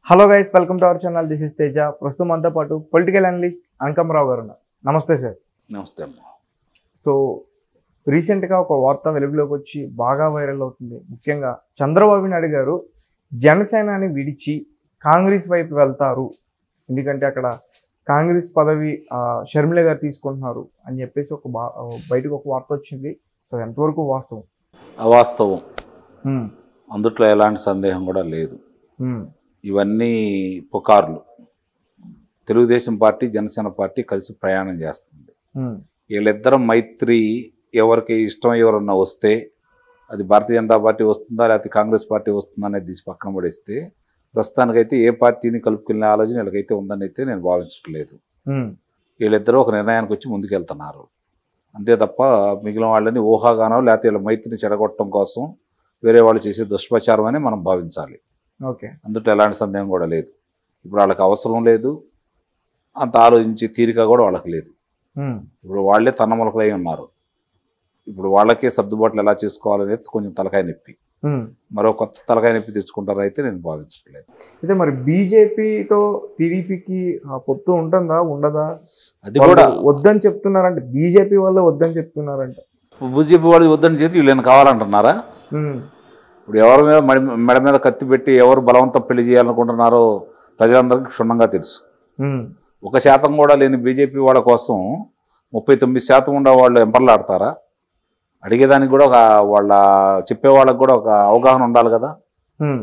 Hello guys welcome to our channel this is Teja ప్రస్తుతం మనతో పాటు పొలిటికల్ అనలిస్ట్ అంకమరావు గారు ఉన్నారు నమస్తే సార్ నమస్తే అమ్మా సో రీసెంట్గా ఒక వార్త వెలుగులోకి వచ్చి బాగా వైరల్ అవుతుంది ముఖ్యంగా చంద్రబాబు నాయుడు గారు జనసేనని విడిచి కాంగ్రెస్ వైపు వెళ్తారు ఎందుకంటే అక్కడ కాంగ్రెస్ పదవి ఆ, షర్మిల గారు తీసుకుంటున్నారు అని చెప్పేసి ఒక బా బయటకు ఒక వార్త వచ్చింది సో ఎంతవరకు వాస్తవం అవాస్తవం ఉమ్, అందుట్లో ఎలాంటి సందేహం కూడా లేదు ఉమ్, ఇవన్నీ పుకార్లు తెలుగుదేశం పార్టీ జనసేన పార్టీ కలిసి ప్రయాణం చేస్తుంది ఉమ్, వీళ్ళిద్దరం మైత్రి ఎవరికి ఇష్టం ఎవరన్నా వస్తే అది భారతీయ జనతా పార్టీ వస్తుందా లేకపోతే కాంగ్రెస్ పార్టీ వస్తుందా అనేది తీసి పక్కన పడేస్తే ప్రస్తుతానికైతే ఏ పార్టీని కలుపుకెళ్ళిన ఆలోచన వీళ్ళకైతే ఉందని అయితే నేను భావించట్లేదు ఉమ్, వీళ్ళిద్దరూ ఒక నిర్ణయానికి వచ్చి ముందుకెళ్తున్నారు అంతే తప్ప మిగిలిన వాళ్ళని ఊహాగానో లేకపోతే వీళ్ళ మైత్రిని చెడగొట్టడం కోసం వేరే వాళ్ళు చేసే దుష్ప్రచారం అని మనం భావించాలి ఓకే అందులో ఎలాంటి సందేహం కూడా లేదు ఇప్పుడు వాళ్ళకి అవసరం లేదు అంత ఆలోచించే తీరిక కూడా వాళ్ళకి లేదు ఉమ్, ఇప్పుడు వాళ్ళే తన్నములకలై ఉన్నారు ఇప్పుడు వాళ్ళకే సర్దుబాట్లు ఎలా చేసుకోవాలనేది కొంచెం తలకాయ నొప్పి ఉమ్. మరో కొత్త తలకాయ నొప్పి తెచ్చుకుంటారు అయితే నేను భావించట్లేదు అయితే మరి బీజేపీతో టీడీపీకి పొత్తు ఉంటుందా ఉండదా అది కూడా వాళ్ళు వద్దని చెప్తున్నారంట బీజేపీ వాళ్ళు వద్దని చెప్తున్నారంట బీజేపీ వాళ్ళు వద్దని చేతి వీళ్ళని కావాలంటున్నారా ఉమ్, ఇప్పుడు ఎవరి మీద మడి మెడ మీద కత్తి పెట్టి ఎవరు బలవంతం పెళ్లి చేయాలనుకుంటున్నారో ప్రజలందరికీ క్షుణ్ణంగా తెలుసు ఉమ్, ఒక శాతం కూడా లేని బీజేపీ వాళ్ళ కోసం ముప్పై తొమ్మిది శాతం ఉండే వాళ్ళు ఎంపర్లాడతారా అడిగేదానికి కూడా ఒక వాళ్ళ చెప్పే వాళ్ళకి కూడా ఒక అవగాహన ఉండాలి కదా ఉమ్,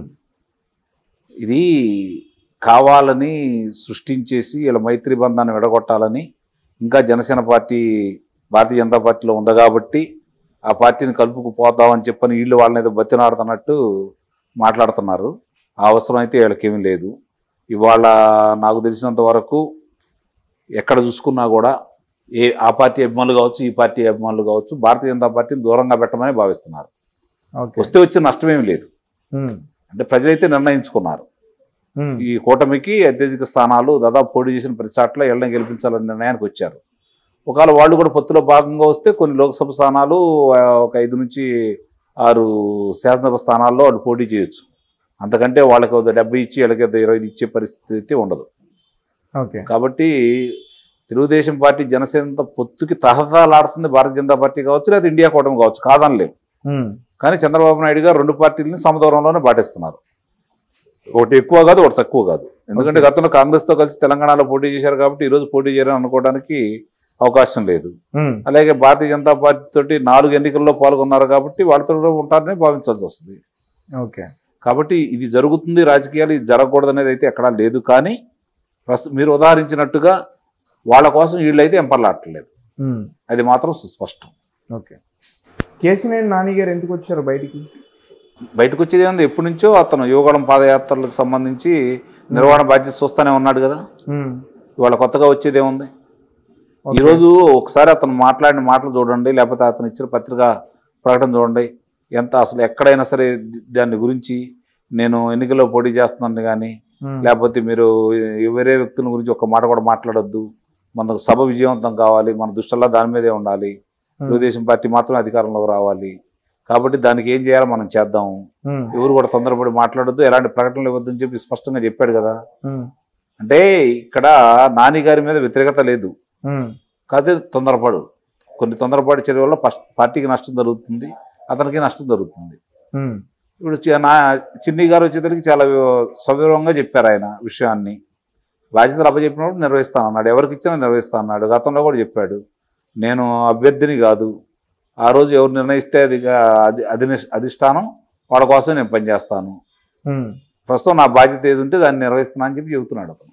ఇది కావాలని సృష్టించేసి ఇలా మైత్రి బంధాన్ని విడగొట్టాలని ఇంకా జనసేన పార్టీ భారతీయ జనతా పార్టీలో ఉంది కాబట్టి ఆ పార్టీని కలుపుకు పోతామని చెప్పని వీళ్ళు వాళ్ళని ఏదో బతినాడుతున్నట్టు మాట్లాడుతున్నారు ఆ అవసరం అయితే వీళ్ళకేమీ లేదు ఇవాళ నాకు తెలిసినంత వరకు ఎక్కడ చూసుకున్నా కూడా ఏ ఆ పార్టీ అభిమానులు కావచ్చు ఈ పార్టీ అభిమానులు కావచ్చు భారతీయ జనతా పార్టీని దూరంగా పెట్టమని భావిస్తున్నారు ఓకే వస్తే వచ్చే నష్టమేమి లేదు ఉమ్, అంటే ప్రజలైతే నిర్ణయించుకున్నారు ఉమ్, ఈ కూటమికి అత్యధిక స్థానాలు దాదాపు పోటీ చేసిన ప్రతి చాట్ల ఎళ్ళని గెలిపించాలనే నిర్ణయానికి వచ్చారు ఒకవేళ వాళ్ళు కూడా పొత్తులో భాగంగా వస్తే కొన్ని లోక్సభ స్థానాలు ఆ, ఒక ఐదు నుంచి ఆరు శాసనసభ స్థానాల్లో వాళ్ళు పోటీ చేయొచ్చు అంతకంటే వాళ్ళకి ఒక డెబ్బై ఇచ్చి వీళ్ళకి ఒక ఇరవై ఇచ్చే పరిస్థితి అయితే ఉండదు ఓకే కాబట్టి తెలుగుదేశం పార్టీ జనసేన పొత్తుకి తహతలాడుతుంది భారతీయ జనతా పార్టీ కావచ్చు లేదా ఇండియా కూటమి కావచ్చు కాదనలేం ఉమ్, కానీ చంద్రబాబు నాయుడు గారు రెండు పార్టీలని సమదూరంలోనే పాటిస్తున్నారు ఒకటి ఎక్కువ కాదు ఒకటి తక్కువ కాదు ఎందుకంటే గతంలో కాంగ్రెస్తో కలిసి తెలంగాణలో పోటీ చేశారు కాబట్టి ఈరోజు పోటీ చేయాలని అనుకోవడానికి అవకాశం లేదు ఉమ్, అలాగే భారతీయ జనతా పార్టీ తోటి నాలుగు ఎన్నికల్లో పాల్గొన్నారు కాబట్టి వాళ్ళతో కూడా ఉంటారని భావించాల్సి వస్తుంది ఓకే కాబట్టి ఇది జరుగుతుంది రాజకీయాలు ఇది జరగకూడదు అనేది అయితే ఎక్కడా లేదు కానీ ప్రస్తు మీరు ఉదాహరించినట్టుగా వాళ్ళ కోసం వీళ్ళైతే ఎంపర్లాడట్లేదు ఉమ్, అది మాత్రం సుస్పష్టం ఓకే కేసినేని నాని గారు ఎందుకు వచ్చారు బయటికి బయటకు వచ్చేది ఏముంది ఎప్పటి నుంచో అతను యువగళం పాదయాత్రలకు సంబంధించి నిర్వహణ బాధ్యత చూస్తూనే ఉన్నాడు కదా ఉమ్, ఇవాళ కొత్తగా వచ్చేది ఏముంది ఓకే. ఈరోజు ఒకసారి అతను మాట్లాడిన మాటలు చూడండి లేకపోతే అతను ఇచ్చిన పత్రిక ప్రకటన చూడండి ఎంత అసలు ఎక్కడైనా సరే ది- దాని గురించి నేను ఎన్నికల్లో పోటీ చేస్తున్నాను కానీ ఉమ్, లేకపోతే మీరు ఈ- వేరే వ్యక్తుల గురించి ఒక మాట కూడా మాట్లాడొద్దు మనకు సభ విజయవంతం కావాలి మన దృష్టల్లా దాని మీదే ఉండాలి తెలుగుదేశం పార్టీ మాత్రమే అధికారంలోకి రావాలి కాబట్టి దానికి ఏం చేయాలో మనం చేద్దాం ఉమ్, ఎవరు కూడా తొందరపడి మాట్లాడొద్దు ఎలాంటి ప్రకటనలు ఇవ్వద్దని చెప్పి స్పష్టంగా చెప్పాడు కదా ఉమ్, అంటే ఇక్కడ నాని గారి మీద వ్యతిరేకత లేదు ఉమ్, కాదు తొందరపడు కొన్ని తొందరపాటు చర్య వల్ల పస్- పార్టీకి నష్టం జరుగుతుంది అతనికి నష్టం జరుగుతుంది ఉమ్, ఇప్పుడు చి- నా చిన్ని గారు వచ్చేసరికి చాలా వి- సవివరంగా చెప్పారు ఆయన విషయాన్ని బాధ్యతలు అప్పచెప్పినప్పుడు నిర్వహిస్తాను అన్నాడు ఎవరికి ఇచ్చినా నిర్వహిస్తా అన్నాడు గతంలో కూడా చెప్పాడు నేను అభ్యర్థిని కాదు ఆ రోజు ఎవరు నిర్ణయిస్తే అది అది అధిని అధిష్టానం వాళ్ళ కోసం నేను పనిచేస్తాను ఉమ్, ప్రస్తుతం నా బాధ్యత ఏది ఉంటే దాన్ని నిర్వహిస్తున్నా అని చెప్పి చెబుతున్నాడు అతను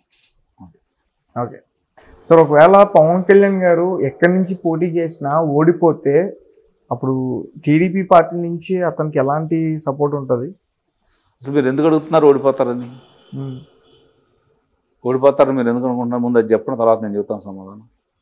ఓకే సార్ ఒకవేళ పవన్ కళ్యాణ్ గారు ఎక్కడి నుంచి పోటీ చేసినా ఓడిపోతే అప్పుడు టీడీపీ పార్టీ నుంచి అతనికి ఎలాంటి సపోర్ట్ ఉంటుంది అసలు మీరు ఎందుకు అడుగుతున్నారు ఓడిపోతారని ఉమ్, ఓడిపోతారని మీరు ఎందుకు అనుకుంటున్నారు ముందు అది చెప్పిన తర్వాత నేను చెబుతాను సమాధానం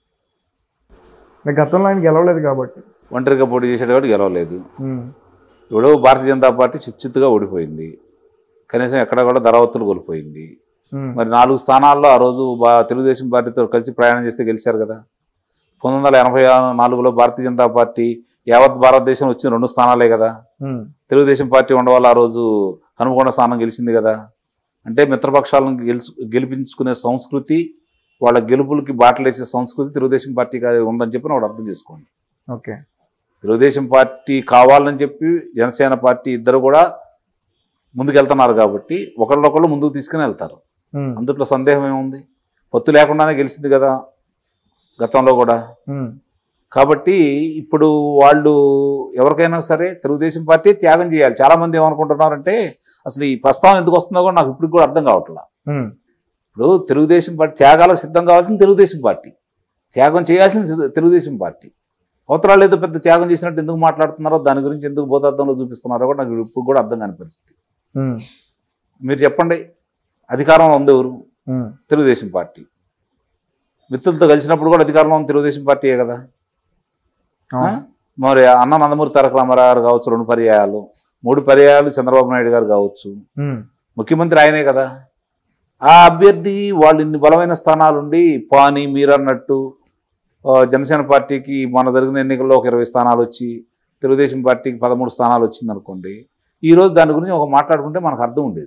అంటే గతంలో ఆయన గెలవలేదు కాబట్టి ఒంటరిగా పోటీ చేసేటప్పుడు గెలవలేదు ఉమ్, ఇప్పుడు భారతీయ జనతా పార్టీ చిచ్చుత్తుగా ఓడిపోయింది కనీసం ఎక్కడ కూడా ధరవత్తులు కోల్పోయింది ఉమ్, మరి నాలుగు స్థానాల్లో ఆ రోజు బా తెలుగుదేశం పార్టీతో కలిసి ప్రయాణం చేస్తే గెలిచారు కదా పంతొమ్మిది వందల ఎనభై నాలుగులో భారతీయ జనతా పార్టీ యావత్ భారతదేశం వచ్చిన రెండు స్థానాలే కదా ఉమ్, తెలుగుదేశం పార్టీ ఉండవల్ల ఆ రోజు హనుమకొండ స్థానం గెలిచింది కదా అంటే మిత్రపక్షాలను గెలుచు గెలిపించుకునే సంస్కృతి వాళ్ళ గెలుపులకి బాటలేసే సంస్కృతి తెలుగుదేశం పార్టీ ఉందని చెప్పి వాడు అర్థం చేసుకోండి ఓకే తెలుగుదేశం పార్టీ కావాలని చెప్పి జనసేన పార్టీ ఇద్దరు కూడా ముందుకెళ్తున్నారు కాబట్టి ఒకళ్ళొకళ్ళు ముందుకు తీసుకుని వెళ్తారు ఉమ్, అందుట్లో సందేహం ఏముంది పొత్తు లేకుండానే గెలిచింది కదా గతంలో కూడా ఉమ్, కాబట్టి ఇప్పుడు వాళ్ళు ఎవరికైనా సరే తెలుగుదేశం పార్టీ త్యాగం చేయాలి చాలా మంది ఏమనుకుంటున్నారంటే అసలు ఈ ప్రస్తావన ఎందుకు వస్తుందో కూడా నాకు ఇప్పుడు కూడా అర్థం కావట్లా ఉమ్, ఇప్పుడు తెలుగుదేశం పార్టీ త్యాగాలకు సిద్ధం కావాల్సింది తెలుగుదేశం పార్టీ త్యాగం చేయాల్సింది సిద్ధ- తెలుగుదేశం పార్టీ అవతరాలు ఏదో పెద్ద త్యాగం చేసినట్టు ఎందుకు మాట్లాడుతున్నారో దాని గురించి ఎందుకు భూతార్థంలో చూపిస్తున్నారో కూడా నాకు ఇప్పుడు కూడా అర్థం కాని పరిస్థితి ఉమ్, మీరు చెప్పండి అధికారంలో ఉంది ఎవరు ఉమ్, తెలుగుదేశం పార్టీ మిత్రులతో కలిసినప్పుడు కూడా అధికారంలో ఉంది తెలుగుదేశం పార్టీయే కదా ఆ? అవును. మరి అన్న నందమూరి తారక రామారావు గారు కావచ్చు రెండు పర్యాయాలు మూడు పర్యాయాలు చంద్రబాబు నాయుడు గారు కావచ్చు ఉమ్, ముఖ్యమంత్రి ఆయనే కదా ఆ అభ్యర్థి వాళ్ళు ఇన్ని బలమైన స్థానాలుండి పాని మీరన్నట్టు ఆ, జనసేన పార్టీకి మన జరిగిన ఎన్నికల్లో ఒక ఇరవై స్థానాలు వచ్చి తెలుగుదేశం పార్టీకి పదమూడు స్థానాలు వచ్చింది అనుకోండి ఈరోజు దాని గురించి ఒక మాట్లాడుకుంటే మనకు అర్థం ఉండేది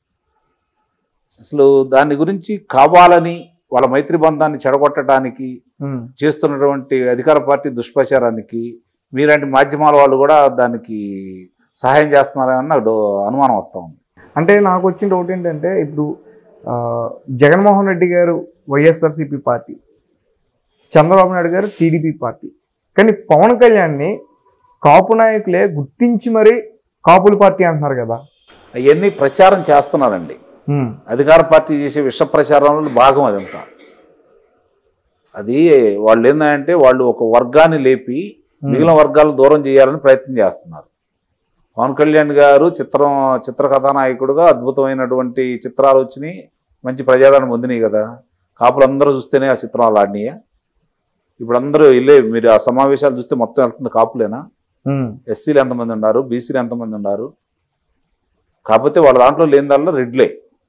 అసలు దాని గురించి కావాలని వాళ్ళ మైత్రి బంధాన్ని చెడగొట్టడానికి ఉమ్, చేస్తున్నటువంటి అధికార పార్టీ దుష్ప్రచారానికి మీలాంటి మాధ్యమాల వాళ్ళు కూడా దానికి సహాయం చేస్తున్నారని నాకు డో- అనుమానం వస్తూ ఉంది అంటే నాకు వచ్చిన డౌట్ ఏంటంటే ఇప్పుడు ఆ, జగన్మోహన్ రెడ్డి గారు వైఎస్ఆర్సీపీ పార్టీ చంద్రబాబు నాయుడు గారు టీడీపీ పార్టీ కానీ పవన్ కళ్యాణ్ని కాపు నాయకులే గుర్తించి మరీ కాపుల పార్టీ అంటున్నారు కదా అవన్నీ ప్రచారం చేస్తున్నారండి ఉమ్, అధికార పార్టీ చేసే విష ప్రచారంలో భాగం అదంతా అది వాళ్ళు ఏంటంటే వాళ్ళు ఒక వర్గాన్ని లేపి మిగిలిన వర్గాలను దూరం చేయాలని ప్రయత్నం చేస్తున్నారు పవన్ కళ్యాణ్ గారు చిత్రం చిత్ర కథానాయకుడుగా అద్భుతమైనటువంటి చిత్రాలు వచ్చినాయి మంచి ప్రజాదరణ పొందినాయి కదా కాపులు అందరూ చూస్తేనే ఆ చిత్రాలు ఆడినాయా ఇప్పుడు అందరూ వెళ్ళే మీరు ఆ సమావేశాలు చూస్తే మొత్తం వెళ్తుంది కాపులేనా ఉమ్, ఎస్సీలు ఎంతమంది ఉన్నారు బీసీలు ఎంతమంది ఉన్నారు కాకపోతే వాళ్ళ దాంట్లో లేని దాంట్లో రెడ్లే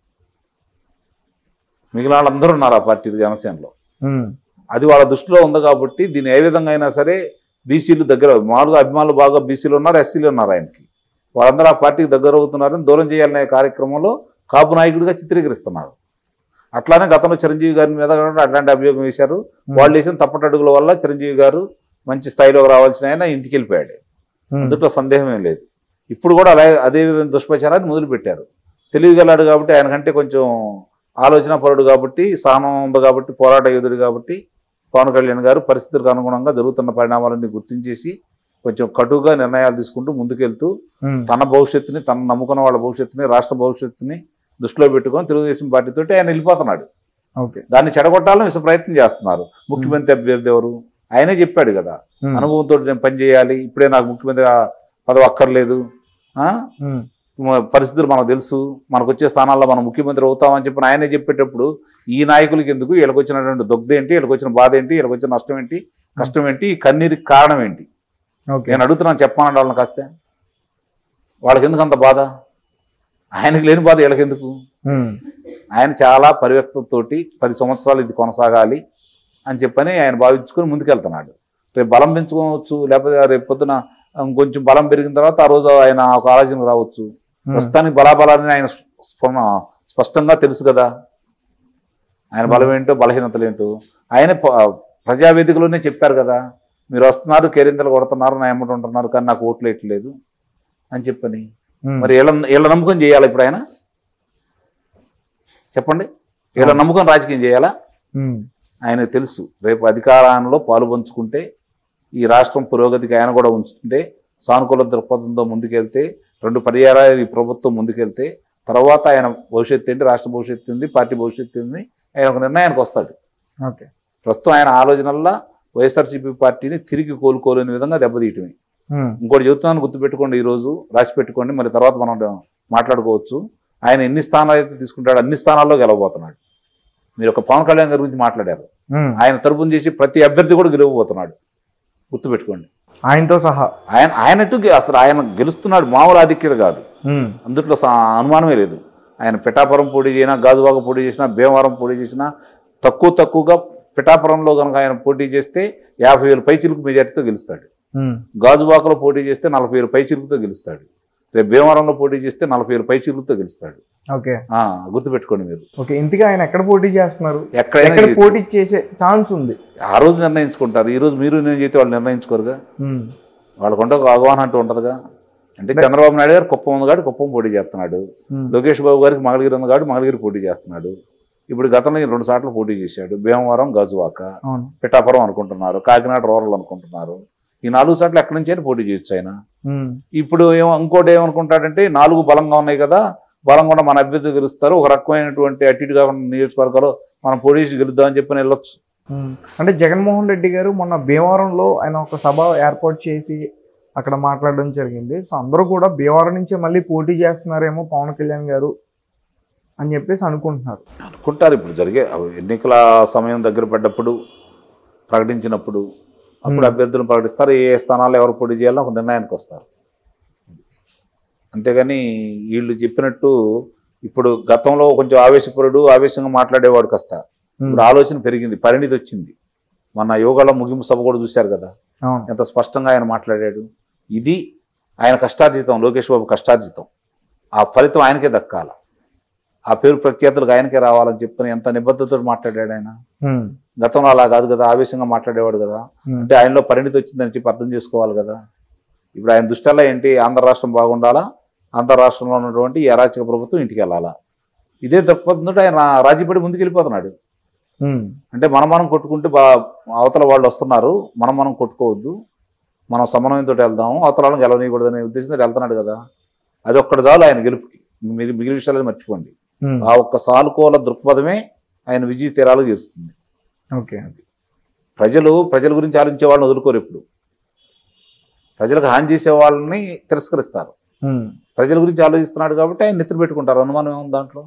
మిగిలిన వాళ్ళందరూ ఉన్నారు ఆ పార్టీ జనసేనలో ఉమ్, అది వాళ్ళ దృష్టిలో ఉంది కాబట్టి దీన్ని ఏ విధంగా అయినా సరే బీసీలు దగ్గర మామూలుగా అభిమానులు బాగా బీసీలు ఉన్నారు ఎస్సీలు ఉన్నారు ఆయనకి వాళ్ళందరూ ఆ పార్టీకి దగ్గర అవుతున్నారని దూరం చేయాలనే కార్యక్రమంలో కాపు నాయకుడిగా చిత్రీకరిస్తున్నారు అట్లానే గతంలో చిరంజీవి గారి మీద కూడా అట్లాంటి అభియోగం వేశారు వాళ్ళు వేసిన తప్పటడుగుల వల్ల చిరంజీవి గారు మంచి స్థాయిలోకి రావాల్సిన ఆయన ఇంటికి వెళ్ళిపోయాడు ఉమ్, అందుట్లో సందేహం ఏం లేదు ఇప్పుడు కూడా అలాగే అదే విధంగా దుష్ప్రచారాన్ని మొదలుపెట్టారు తెలివిగలాడు కాబట్టి ఆయనకంటే కొంచెం ఆలోచన పరుడు కాబట్టి సహనం ఉంది కాబట్టి పోరాట యోధుడు కాబట్టి పవన్ కళ్యాణ్ గారు పరిస్థితులకు అనుగుణంగా జరుగుతున్న పరిణామాలన్నీ గుర్తించేసి కొంచెం కటుగా నిర్ణయాలు తీసుకుంటూ ముందుకెళ్తూ ఉమ్, తన భవిష్యత్తుని తన నమ్ముకున్న వాళ్ళ భవిష్యత్తుని రాష్ట్ర భవిష్యత్తుని దృష్టిలో పెట్టుకొని తెలుగుదేశం పార్టీతో ఆయన వెళ్ళిపోతున్నాడు ఓకే దాన్ని చెడగొట్టాలని విశ్వ ప్రయత్నం చేస్తున్నారు ముఖ్యమంత్రి అభ్యర్థి ఎవరు ఆయనే చెప్పాడు కదా ఉమ్, అనుభవంతో నేను పని చేయాలి ఇప్పుడే నాకు ముఖ్యమంత్రి పదవి అక్కర్లేదు ఆ? ఉమ్, మ- పరిస్థితులు మనకు తెలుసు మనకు వచ్చే స్థానాల్లో మనం ముఖ్యమంత్రి అవుతామని చెప్పి ఆయనే చెప్పేటప్పుడు ఈ నాయకులకి ఎందుకు వీళ్ళకి వచ్చినటువంటి దొగ్ధ ఏంటి వీళ్ళకి వచ్చిన బాధ ఏంటి వీళ్ళకి వచ్చిన నష్టం ఏంటి కష్టం ఏంటి ఈ కన్నీరికి కారణం ఏంటి ఓకే నేను అడుగుతున్నాను చెప్పమనండి వాళ్ళని కాస్తే వాళ్ళకి ఎందుకు అంత బాధ ఆయనకి లేని బాధ వీళ్ళకి ఎందుకు ఉమ్, ఆయన చాలా పరివ్యక్తతోటి పది సంవత్సరాలు ఇది కొనసాగాలి అని చెప్పని ఆయన భావించుకొని ముందుకెళ్తున్నాడు రేపు బలం పెంచుకోవచ్చు లేకపోతే రేపు పొద్దున కొంచెం బలం పెరిగిన తర్వాత ఆ రోజు ఆయన ఒక ఆలోచన రావచ్చు ఉమ్, ప్రస్తుతానికి బలాబలాన్ని ఆయన స్ప- స్పష్టంగా తెలుసు కదా ఆయన బలం ఏంటో బలహీనతలు ఏంటో ఆయన ప- ప్రజావేదికలోనే చెప్పారు కదా మీరు వస్తున్నారు కేరింతలు కొడుతున్నారు నా ఎమ్మటి ఉంటున్నారు కానీ నాకు ఓట్లు వేయట్లేదు అని చెప్పని ఉమ్, మరి వీళ్ళ వీళ్ళ నమ్మకం చేయాలా ఇప్పుడు ఆయన చెప్పండి వీళ్ళ నమ్మకం రాజకీయం చేయాలా ఉమ్, ఆయనకు తెలుసు రేపు అధికారంలో పాలు పంచుకుంటే ఈ రాష్ట్రం పురోగతికి ఆయన కూడా ఉంచుకుంటే సానుకూల దృక్పథంతో ముందుకెళ్తే రెండు పర్యాయాలు ఈ ప్రభుత్వం ముందుకెళ్తే తర్వాత ఆయన భవిష్యత్తు ఏంటి రాష్ట్ర భవిష్యత్తు ఏంది పార్టీ భవిష్యత్తు ఏంది ఆయన ఒక నిర్ణయానికి వస్తాడు ఓకే ప్రస్తుతం ఆయన ఆలోచనల్లో వైఎస్ఆర్సీపీ పార్టీని తిరిగి కోలుకోలేని విధంగా దెబ్బతీయటమే ఉమ్, ఇంకోటి చెబుతున్నాను గుర్తుపెట్టుకోండి ఈ రోజు రాసి పెట్టుకోండి మరి తర్వాత మనం మాట్లాడుకోవచ్చు ఆయన ఎన్ని స్థానాలు అయితే తీసుకుంటాడో అన్ని స్థానాల్లో గెలవబోతున్నాడు మీరు ఒక పవన్ కళ్యాణ్ గారి గురించి మాట్లాడారు ఉమ్, ఆయన తరపున చేసి ప్రతి అభ్యర్థి కూడా గెలవబోతున్నాడు గుర్తుపెట్టుకోండి ఆయనతో సహా ఆయన ఆయనట్టు గె- అసలు ఆయన గెలుస్తున్నాడు మామూలు ఆధిక్యత కాదు ఉమ్, అందుట్లో స- అనుమానమే లేదు ఆయన పిఠాపురం పోటీ చేసినా గాజువాక పోటీ చేసినా భీమవరం పోటీ చేసినా తక్కువ తక్కువగా పిఠాపురంలో కనుక ఆయన పోటీ చేస్తే యాభై వేల పైచిలుకు మెజార్టీతో గెలుస్తాడు ఉమ్, గాజువాకలో పోటీ చేస్తే నలభై వేల పైచిలుకుతో గెలుస్తాడు రేపు భీమవరంలో పోటీ చేస్తే నలభై వేల పైచీలతో గెలుస్తాడు ఓకే ఆ, గుర్తుపెట్టుకోండి మీరు ఓకే ఇంతగా ఆయన ఎక్కడ పోటీ చేస్తున్నారు ఎక్కడైనా ఎక్కడ చేయొచ్చు. పోటీ చేసే ఛాన్స్ ఉంది ఆ రోజు నిర్ణయించుకుంటారు ఈ రోజు మీరు నేను చేస్తే వాళ్ళు నిర్ణయించుకోరుగా ఉమ్, వాళ్ళకుంటే ఒక అవగాహన అంటూ ఉంటుందిగా అంటే చంద్రబాబు నాయుడు గారు కుప్పం ఉంది కాబట్టి కుప్పం పోటీ చేస్తున్నాడు ఉమ్, లోకేష్ బాబు గారికి మంగళగిరి ఉంది కాబట్టి మంగళగిరి పోటీ చేస్తున్నాడు ఇప్పుడు గతంలో ఈయన రెండు సార్లు పోటీ చేశాడు భీమవరం గాజువాక అవును పిఠాపురం అనుకుంటున్నారు కాకినాడ రూరల్ అనుకుంటున్నారు ఈ నాలుగు సార్లు ఎక్కడి నుంచి అయినా పోటీ చేయొచ్చు ఆయన ఉమ్, ఇప్పుడు ఏమో ఇంకోటి ఏమనుకుంటాడంటే నాలుగు బలంగా ఉన్నాయి కదా బలం కూడా మన అభ్యర్థి గెలుస్తారు ఒక రకమైనటువంటి అటు ఇటు కాకుండా నియోజకవర్గాలు మనం పోటీ చేసి గెలుద్దామని చెప్పి వెళ్ళొచ్చు ఉమ్. అంటే జగన్మోహన్ రెడ్డి గారు మొన్న భీమవరంలో ఆయన ఒక సభ ఏర్పాటు చేసి అక్కడ మాట్లాడడం జరిగింది సో అందరూ కూడా భీమవరం నుంచే మళ్ళీ పోటీ చేస్తున్నారేమో పవన్ కళ్యాణ్ గారు అని చెప్పేసి అనుకుంటున్నారు అనుకుంటారు ఇప్పుడు జరిగే అవి ఎన్నికల సమయం దగ్గర పడ్డప్పుడు ప్రకటించినప్పుడు అప్పుడు అభ్యర్థులను ప్రకటిస్తారు ఏ ఏ స్థానాల్లో ఎవరు పోటీ చేయాలో ఒక నిర్ణయానికి వస్తారు అంతేగాని వీళ్ళు చెప్పినట్టు ఇప్పుడు గతంలో కొంచెం ఆవేశపరుడు ఆవేశంగా మాట్లాడేవాడు కాస్త ఉమ్, ఇప్పుడు ఆలోచన పెరిగింది పరిణితి వచ్చింది మన యోగాలో ముగింపు సభ కూడా చూశారు కదా అవును ఎంత స్పష్టంగా ఆయన మాట్లాడాడు ఇది ఆయన కష్టార్జితం లోకేష్ బాబు కష్టార్జితం ఆ ఫలితం ఆయనకే దక్కాల ఆ పేరు ప్రఖ్యాతులకు ఆయనకే రావాలని చెప్తున్న ఎంత నిబద్ధతతో మాట్లాడాడు ఆయన ఉమ్, గతంలో అలా కాదు కదా ఆవేశంగా మాట్లాడేవాడు కదా ఉమ్, అంటే ఆయనలో పరిణితి వచ్చిందని చెప్పి అర్థం చేసుకోవాలి కదా ఇప్పుడు ఆయన దృష్టిలో ఏంటి ఆంధ్ర రాష్ట్రం బాగుండాలా ఆంధ్ర రాష్ట్రంలో ఉన్నటువంటి ఈ అరాచక ప్రభుత్వం ఇంటికి వెళ్ళాలా ఇదే దృక్పథంతో ఆయన రాజీపడి ముందుకు వెళ్ళిపోతున్నాడు ఉమ్, అంటే మనం మనం కొట్టుకుంటే బా అవతల వాళ్ళు వస్తున్నారు మనం మనం కొట్టుకోవద్దు మనం సమన్వయంతో వెళ్దాము అవతల వాళ్ళని గెలవనీయకూడదనే ఉద్దేశంతో వెళ్తున్నాడు కదా అది ఒక్కటి చాలు ఆయన గెలుపుకి మిగిలి మిగిలిన విషయాలు మర్చిపోండి ఉమ్, ఆ ఒక్క సానుకూల దృక్పథమే ఆయన విజయ తీరాలు చేస్తుంది ఓకే ప్రజలు ప్రజల గురించి ఆలోచించే వాళ్ళని వదులుకోరు ఎప్పుడు ప్రజలకు హాని చేసే వాళ్ళని తిరస్కరిస్తారు ఉమ్, ప్రజల గురించి ఆలోచిస్తున్నాడు కాబట్టి ఆయన నెత్తులు పెట్టుకుంటారు అనుమానం ఏముంది దాంట్లో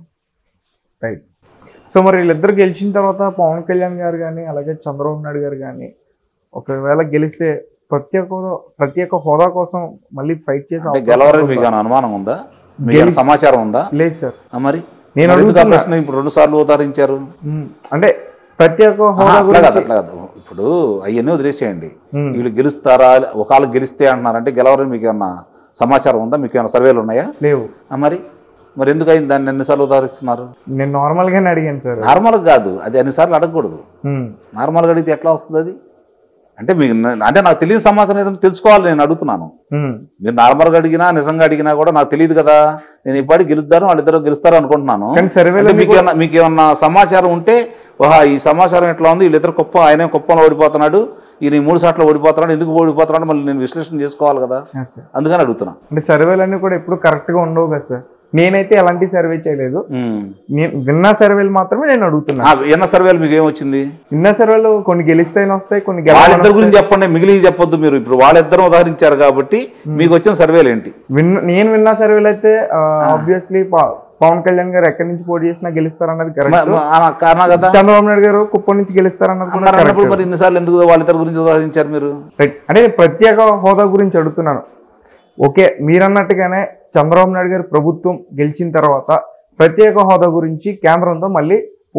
రైట్ సో మరి వీళ్ళిద్దరు గెలిచిన తర్వాత పవన్ కళ్యాణ్ గారు కానీ అలాగే చంద్రబాబు నాయుడు గారు కానీ ఒకవేళ గెలిస్తే ప్రత్యేక హోదా- ప్రత్యేక హోదా కోసం మళ్ళీ ఫైట్ చేసే అంటే అవకాశం గెలవరని ఉందా? మీకు ఏమైనా అనుమానం ఉందా మీకు ఏమైనా సమాచారం ఉందా లేదు సార్ ఆ మరి నేను మరి ఎందుకు ఆ అడుగుతున్నా. ప్రశ్న ఇప్పుడు రెండు సార్లు ఉదాహరించారు ఉమ్, అంటే ప్రత్యేక ఆహా, హోదా అట్లా కాదు గురించి అట్లా కాదు ఇప్పుడు అవన్నీ వదిలేసేయండి ఉమ్, వీళ్ళు గెలుస్తారా ఒకవేళ గెలిస్తే అంటున్నారు అంటే గెలవరని మీకు ఏమన్నా సమాచారం ఉందా మీకు ఏమైనా సర్వేలు ఉన్నాయా లేవు ఆ మరి మరి ఎందుకు అయింది దాన్ని ఎన్నిసార్లు ఉదాహరిస్తున్నారు నేను నార్మల్ గానే అడిగాను సార్ నార్మల్గా కాదు అది అన్నిసార్లు అడగకూడదు ఉమ్, నార్మల్గా అడిగితే ఎట్లా వస్తుంది అది అంటే మీకు న- అంటే నాకు తెలియని సమాచారం ఏదైనా తెలుసుకోవాలి నేను అడుగుతున్నాను ఉమ్, మీరు నార్మల్గా అడిగినా నిజంగా అడిగినా కూడా నాకు తెలియదు కదా నేను ఇప్పటికి గెలుస్తాను వాళ్ళిద్దరు గెలుస్తారు అనుకుంటున్నాను కానీ సర్వేలో అంటే మీకు ఏమన్నా మీకు ఏమన్నా సమాచారం ఉంటే ఓహా ఈ సమాచారం ఎట్లా ఉంది వీళ్ళిద్దరు కుప్ప ఆయన కుప్పంలో ఓడిపోతున్నాడు ఈయన ఈ మూడు సార్లు ఓడిపోతున్నాడు ఎందుకు ఓడిపోతున్నాడు మళ్ళీ నేను విశ్లేషణ చేసుకోవాలి కదా yes, sir. అందుకని అడుగుతున్నా అంటే సర్వేలన్నీ కూడా ఎప్పుడు కరెక్ట్ గా ఉండవు కదా సార్ నేనైతే ఎలాంటి సర్వే చేయలేదు నేను విన్న సర్వేలు మాత్రమే నేను అడుగుతున్నా ఆ, ఎన్న సర్వేలు మీకు ఏమొచ్చింది విన్న సర్వేలు కొన్ని గెలిస్తాయని వస్తాయి కొన్ని వాళ్ళిద్దరి గెలవని గురించి చెప్పండి మిగిలి చెప్పొద్దు మీరు ఇప్పుడు వాళ్ళిద్దరు ఉదాహరించారు కాబట్టి మీకు వచ్చిన సర్వేలు ఏంటి విన్న నేను విన్న సర్వేలు అయితే ఆబ్వియస్లీ పవన్ కళ్యాణ్ గారు ఎక్కడి నుంచి పోటీ చేసినా గెలుస్తారన్నది మ- కరెక్ట్ మ- ఆ కారణం కదా చంద్రబాబు నాయుడు గారు కుప్పం నుంచి గెలుస్తారన్నది కూడా మరి అన్నప్పుడు correct. మరి ఇన్నిసార్లు ఎందుకు వాళ్ళిద్దరి గురించి ఉదాహరించారు మీరు Right. అంటే నేను ప్రత్యేక హోదా గురించి అడుగుతున్నాను ఓకే మీరన్నట్టుగానే చంద్రబాబు నాయుడు గారి ప్రభుత్వం గెలిచిన తర్వాత ప్రత్యేక హోదా గురించి కేంద్రంతో మళ్ళీ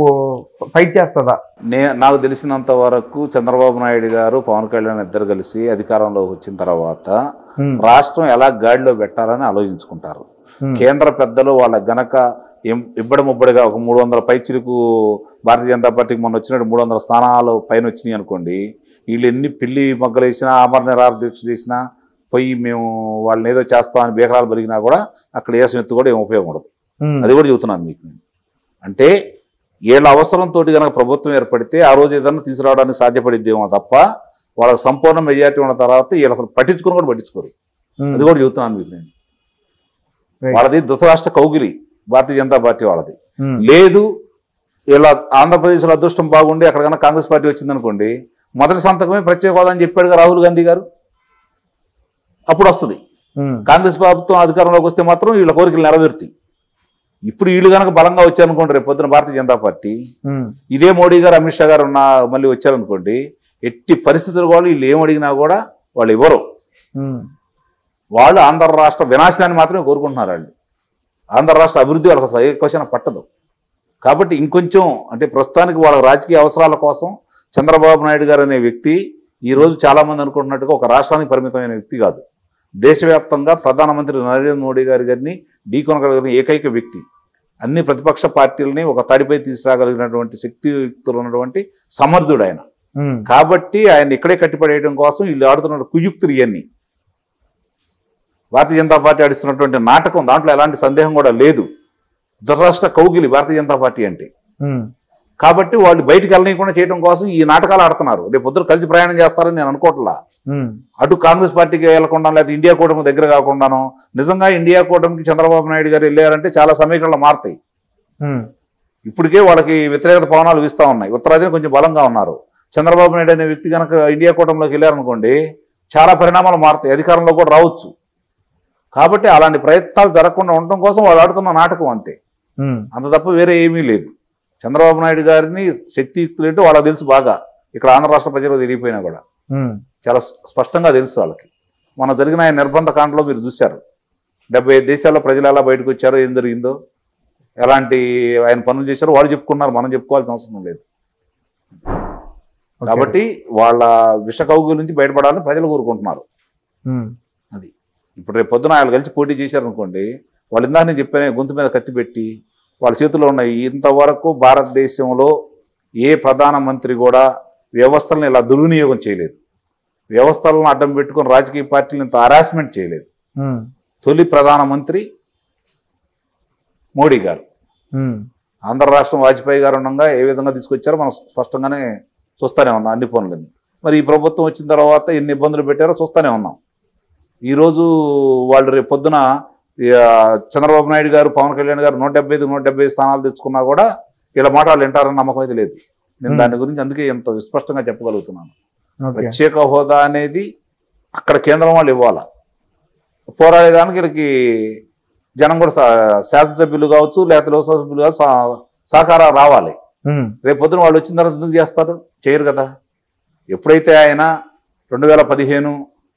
ఫైట్ చేస్తుందా నే నాకు తెలిసినంత వరకు చంద్రబాబు నాయుడు గారు పవన్ కళ్యాణ్ ఇద్దరు కలిసి అధికారంలోకి వచ్చిన తర్వాత Hmm. రాష్ట్రం ఎలా గాడిలో పెట్టాలని ఆలోచించుకుంటారు Hmm. కేంద్ర పెద్దలు వాళ్ళ గనక ఇం- ఇబ్బడి ముబ్బడిగా ఒక మూడు వందల పైచిలకు భారతీయ జనతా పార్టీకి మొన్న వచ్చినట్టు మూడు వందల స్థానాలు పైన వచ్చినాయి అనుకోండి వీళ్ళు ఎన్ని పిల్లి మొగ్గలు వేసినా ఆమర నిరాహార దీక్ష చేసినా పోయి మేము వాళ్ళని ఏదో చేస్తామని బీకరాలు బలిగినా కూడా అక్కడ ఏసం ఎత్తు కూడా ఏం ఉపయోగం ఉండదు Hmm. అది కూడా చెబుతున్నాను మీకు నేను అంటే వీళ్ళ అవసరంతో కనుక ప్రభుత్వం ఏర్పడితే ఆ రోజు ఏదన్నా తీసుకురావడానికి సాధ్యపడిద్దేమో తప్ప వాళ్ళకి సంపూర్ణ మెజారిటీ ఉన్న తర్వాత వీళ్ళు అసలు పట్టించుకుని కూడా పట్టించుకోరు Hmm. అది కూడా చెబుతున్నాను మీకు నేను Right. వాళ్ళది ధృతరాష్ట్ర కౌగిలి భారతీయ జనతా పార్టీ వాళ్ళది Hmm. లేదు ఇలా ఆంధ్రప్రదేశ్లో అదృష్టం బాగుండి అక్కడ కన్నా కాంగ్రెస్ పార్టీ వచ్చిందనుకోండి మొదటి సంతకమే ప్రత్యేక హోదా అని చెప్పాడుగా రాహుల్ గాంధీ గారు అప్పుడు వస్తుంది Hmm. కాంగ్రెస్ ప్రభుత్వం అధికారంలోకి వస్తే మాత్రం వీళ్ళ కోరికలు నెరవేరుతాయి ఇప్పుడు వీళ్ళు కనుక బలంగా వచ్చారనుకోండి రేపు పొద్దున భారతీయ జనతా పార్టీ Hmm. ఇదే మోడీ గారు అమిత్ షా గారు ఉన్న మళ్ళీ వచ్చారనుకోండి ఎట్టి పరిస్థితులు వాళ్ళు వీళ్ళు ఏం అడిగినా కూడా వాళ్ళు ఇవ్వరు Hmm. వాళ్ళు ఆంధ్ర రాష్ట్ర వినాశనాన్ని మాత్రమే కోరుకుంటున్నారు వాళ్ళు ఆంధ్ర రాష్ట్ర అభివృద్ధి వాళ్ళకి అసలు ఏ క్వశ్చన్ పట్టదు కాబట్టి ఇంకొంచెం అంటే ప్రస్తుతానికి వాళ్ళ రాజకీయ అవసరాల కోసం చంద్రబాబు నాయుడు గారు అనే వ్యక్తి ఈ రోజు చాలా మంది అనుకుంటున్నట్టుగా ఒక రాష్ట్రానికి పరిమితమైన వ్యక్తి కాదు దేశవ్యాప్తంగా ప్రధానమంత్రి నరేంద్ర మోడీ గారి గారిని ఢీకొనగలిగిన ఏకైక వ్యక్తి అన్ని ప్రతిపక్ష పార్టీలని ఒక తాడిపై తీసుకురాగలిగినటువంటి శక్తియుక్తులు ఉన్నటువంటి సమర్థుడు ఆయన ఉమ్, కాబట్టి ఆయన ఇక్కడే కట్టిపడేయడం కోసం వీళ్ళు ఆడుతున్న కుయుక్తులు ఇవన్నీ భారతీయ జనతా పార్టీ ఆడిస్తున్నటువంటి నాటకం దాంట్లో ఎలాంటి సందేహం కూడా లేదు దురరాష్ట్ర కౌగిలి భారతీయ జనతా పార్టీ అంటే ఉమ్, కాబట్టి వాళ్ళు బయటికి వెళ్ళనీయకుండా చేయడం కోసం ఈ నాటకాలు ఆడుతున్నారు రేపు పొద్దున కలిసి ప్రయాణం చేస్తారని నేను అనుకోవట్లా ఉమ్, అటు కాంగ్రెస్ పార్టీకి వెళ్లకుండా లేదా ఇండియా కూటమి దగ్గర కాకుండాను నిజంగా ఇండియా కూటమికి చంద్రబాబు నాయుడు గారు వెళ్ళారంటే చాలా సమీకరణలు మారుతాయి ఉమ్, ఇప్పటికే వాళ్ళకి వ్యతిరేకత పవనాలు వీస్తూ ఉన్నాయి ఉత్తరాదిని కొంచెం బలంగా ఉన్నారు చంద్రబాబు నాయుడు అనే వ్యక్తి కనుక ఇండియా కూటమిలోకి వెళ్ళారనుకోండి చాలా పరిణామాలు మారుతాయి అధికారంలో కూడా రావచ్చు కాబట్టి అలాంటి ప్రయత్నాలు జరగకుండా ఉండటం కోసం వాళ్ళు ఆడుతున్న నాటకం అంతే ఉమ్, అంత తప్ప వేరే ఏమీ లేదు చంద్రబాబు నాయుడు గారిని శక్తియుక్తులు ఏంటో వాళ్ళకి తెలుసు బాగా ఇక్కడ ఆంధ్ర రాష్ట్ర ప్రజలు తిరిగిపోయినా కూడా ఉమ్, చాలా స్పష్టంగా తెలుసు వాళ్ళకి మన జరిగిన ఆయన నిర్బంధ కాండలో మీరు చూశారు డెబ్బై ఐదు దేశాల్లో ప్రజలు ఎలా బయటకు వచ్చారో ఏం జరిగిందో ఎలాంటి ఆయన పనులు చేశారో వాళ్ళు చెప్పుకున్నారు మనం చెప్పుకోవాల్సిన అవసరం లేదు ఓకే. కాబట్టి వాళ్ళ విష కౌగుల నుంచి బయటపడాలని ప్రజలు కోరుకుంటున్నారు ఉమ్, అది ఇప్పుడు రేపు పొద్దున వాళ్ళు కలిసి పోటీ చేశారనుకోండి వాళ్ళు ఇందాక నేను చెప్పాను గొంతు మీద కత్తి పెట్టి వాళ్ళ చేతిలో ఉన్నాయి ఇంతవరకు భారతదేశంలో ఏ ప్రధానమంత్రి కూడా వ్యవస్థలను ఇలా దుర్వినియోగం చేయలేదు వ్యవస్థలను అడ్డం పెట్టుకొని రాజకీయ పార్టీలను ఇంత హరాస్మెంట్ చేయలేదు ఉమ్, తొలి ప్రధానమంత్రి మోడీ గారు ఉమ్, ఆంధ్ర రాష్ట్రం వాజ్పేయి గారు ఉండగా ఏ విధంగా తీసుకొచ్చారో మనం స్పష్టంగానే చూస్తూనే ఉన్నాం అన్ని పనులని మరి ఈ ప్రభుత్వం వచ్చిన తర్వాత ఎన్ని ఇబ్బందులు పెట్టారో చూస్తూనే ఉన్నాం ఈరోజు వాళ్ళు రేపు పొద్దున ఈ, ఆ, చంద్రబాబు నాయుడు గారు పవన్ కళ్యాణ్ గారు నూట డెబ్బై ఐదు నూట డెబ్బై ఐదు స్థానాలు తెచ్చుకున్నా కూడా వీళ్ళ మాట వాళ్ళు వింటారని నమ్మకం అయితే లేదు నేను Hmm. దాని గురించి అందుకే ఇంత విస్పష్టంగా చెప్పగలుగుతున్నాను ఓకే ప్రత్యేక హోదా అనేది అక్కడ కేంద్రం వాళ్ళు ఇవ్వాలా పోరాడేదానికి వీళ్ళకి జనం కూడా సా- శాసనసభ్యులు కావచ్చు లేకపోతే లోక్సభ సభ్యులు కావచ్చు సా- సహకారం రావాలి ఉమ్, రేపు పొద్దున వాళ్ళు వచ్చిన తర్వాత ఎందుకు చేస్తారు చేయరు కదా ఎప్పుడైతే ఆయన రెండు వేల పదిహేను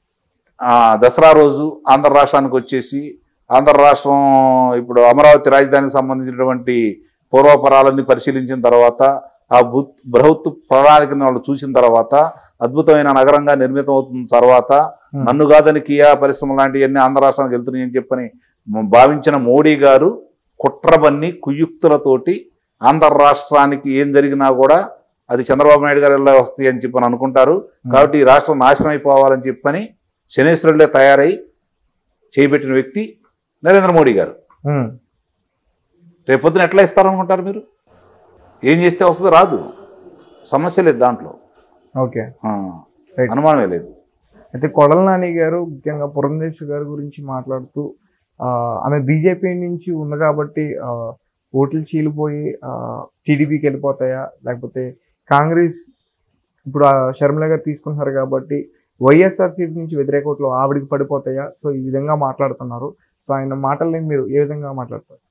ఆ, దసరా రోజు ఆంధ్ర రాష్ట్రానికి వచ్చేసి ఆంధ్ర రాష్ట్రం ఇప్పుడు అమరావతి రాజధానికి సంబంధించినటువంటి పూర్వపరాలన్నీ పరిశీలించిన తర్వాత ఆ బుత్ బృహత్ ప్రణాళికను వాళ్ళు చూసిన తర్వాత అద్భుతమైన నగరంగా నిర్మితం అవుతున్న తర్వాత Hmm. నన్ను కాదని కియా పరిశ్రమ లాంటివన్నీ ఆంధ్ర రాష్ట్రానికి వెళ్తున్నాయి అని చెప్పని మ- భావించిన మోడీ గారు కుట్రబన్ని కుయుక్తులతోటి ఆంధ్ర రాష్ట్రానికి ఏం జరిగినా కూడా అది చంద్రబాబు నాయుడు గారు ఎలా వస్తాయి అని చెప్పని అనుకుంటారు కాబట్టి ఈ రాష్ట్రం నాశనం అయిపోవాలని చెప్పని శనేశ్వరులే తయారై చేపెట్టిన వ్యక్తి నరేంద్ర మోడీ గారు ఉమ్, రేపొద్దున ఎట్లా ఇస్తారనుకుంటారు మీరు ఏం చేస్తే వస్తుందో రాదు సమస్య లేదు దాంట్లో ఓకే ఆ, Right. అనుమానమే లేదు అయితే కొడల నాని గారు ముఖ్యంగా పురంధేశ్వర్ గారి గురించి మాట్లాడుతూ ఆ, ఆమె బీజేపీ నుంచి ఉంది కాబట్టి ఆ, ఓట్లు చీలిపోయి టీడీపీకి వెళ్ళిపోతాయా లేకపోతే కాంగ్రెస్ ఇప్పుడు ఆ షర్మిల గారు తీసుకుంటున్నారు కాబట్టి వైఎస్ఆర్సీపీ నుంచి వ్యతిరేక ఓట్లు ఆవిడికి పడిపోతాయా సో ఈ విధంగా మాట్లాడుతున్నారు సో ఆయన మాటల్ని మీరు ఏ విధంగా మాట్లాడతారు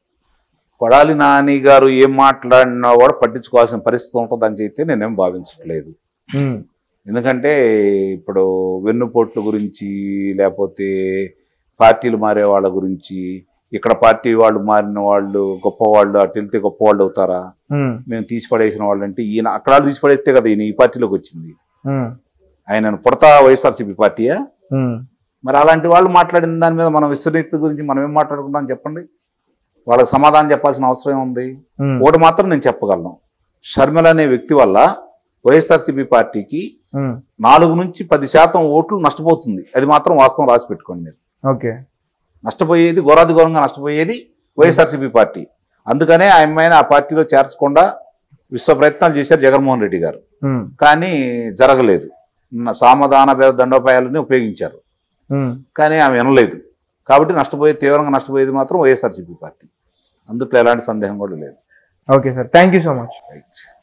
కొడాలి నాని గారు ఏం మాట్లాడినా కూడా పట్టించుకోవాల్సిన పరిస్థితి ఉంటుందని అయితే నేనేం భావించట్లేదు ఉమ్, ఎందుకంటే ఇప్పుడు వెన్నుపోట్ల గురించి లేకపోతే పార్టీలు మారే వాళ్ళ గురించి ఇక్కడ పార్టీ వాళ్ళు మారిన వాళ్ళు గొప్పవాళ్ళు అటు వెళ్తే గొప్పవాళ్ళు అవుతారా ఉమ్, మేము తీసి పడేసిన వాళ్ళు అంటే ఈయన అక్కడ వాళ్ళు తీసి పడేస్తే కదా ఈయన ఈ పార్టీలోకి వచ్చింది ఉమ్, ఆయన పుడతా వైఎస్ఆర్సీపీ పార్టీయా ఉమ్, మరి అలాంటి వాళ్ళు మాట్లాడిన దాని మీద మనం విశ్వనీతి గురించి మనం ఏం మాట్లాడుకుంటాం చెప్పండి వాళ్ళకి సమాధానం చెప్పాల్సిన అవసరం ఏముంది ఉమ్, ఒకటి మాత్రం నేను చెప్పగలను షర్మిల అనే వ్యక్తి వల్ల వైఎస్ఆర్సీపీ పార్టీకి ఉమ్, నాలుగు నుంచి పది శాతం ఓట్లు నష్టపోతుంది అది మాత్రం వాస్తవం రాసి పెట్టుకోండి మీరు ఓకే నష్టపోయేది ఘోరాది ఘోరంగా నష్టపోయేది వైఎస్ఆర్సీపీ పార్టీ అందుకనే ఆ అమ్మాయిని ఆ పార్టీలో చేర్చకుండా విశ్వ ప్రయత్నాలు చేశారు జగన్మోహన్ రెడ్డి గారు ఉమ్, కానీ జరగలేదు న- సామధాన భేద దండోపాయాలని ఉపయోగించారు ఉమ్. కానీ ఆమె వినలేదు కాబట్టి నష్టపోయే తీవ్రంగా నష్టపోయేది మాత్రం వైఎస్ఆర్సీపీ పార్టీ అందుట్లో ఎలాంటి సందేహం కూడా లేదు okay sir thank you so much right